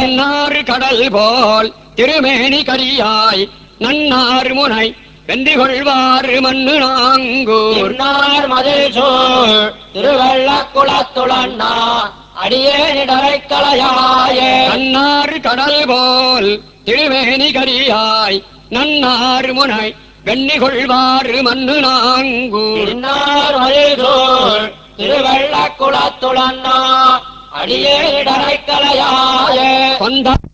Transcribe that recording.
நன்னாறு கடல் போல் திருமேனி கரியாய் நன்னாறு முனை வென்றி கொள்வாறு மண்ணு நாங்கூர் இன்னார் மதில் சூழ் திருவள்ளக்குளத்துளண்ணா அடியேனிடரை கலையாயே நன்னாறு கடல் போல் திருமேனி கரியாய் நன்னாறு முனை வெண்ணி கொள்வாறு மண்ணு நாங்கூர் இன்னார் மதில் சூழ் திருவள்ளக்குளத்துளண்ணா அடியேனிடரை கலையாயே கொந்த